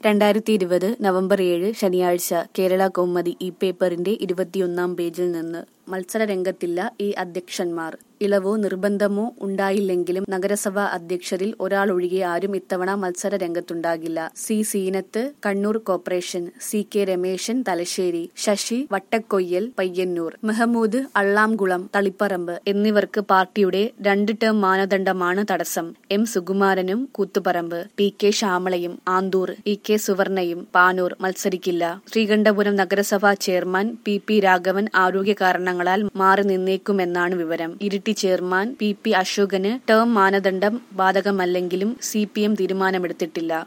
രണ്ടായിരത്തി ഇരുപത് നവംബർ ഏഴ് ശനിയാഴ്ച കേരള കൗമുദി ഈ പേപ്പറിന്റെ ഇരുപത്തിയൊന്നാം പേജിൽ നിന്ന് മത്സര രംഗത്തില്ല ഈ അധ്യക്ഷന്മാർ ഇളവോ നിർബന്ധമോ ഉണ്ടായില്ലെങ്കിലും നഗരസഭാ അധ്യക്ഷരിൽ ഒരാൾ ഒഴികെ ആരും ഇത്തവണ മത്സര രംഗത്തുണ്ടാകില്ല C Seenath Kannur corporation C K Rameshan Thalassery Sasi Vattakkoyyal Payyanur Mehmood Allamkulam Thaliparamba എന്നിവർക്ക് പാർട്ടിയുടെ രണ്ട് ടേം മാനദണ്ഡമാണ് തടസ്സം എം സുകുമാരനും കൂത്തുപറമ്പ് പി കെ ശ്യാമളയും ആന്തൂർ ഇ കെ സുവർണയും പാനൂർ മത്സരിക്കില്ല ശ്രീകണ്ഠപുരം നഗരസഭാ ചെയർമാൻ പി പി രാഘവൻ ആരോഗ്യ കാരണങ്ങളാൽ മാറി നിന്നേക്കുമെന്നാണ് വിവരം ഇരിട്ടി ചെയർമാൻ പി പി അശോകന് ടേം മാനദണ്ഡം ബാധകമല്ലെങ്കിലും സി പി എം തീരുമാനമെടുത്തിട്ടില്ല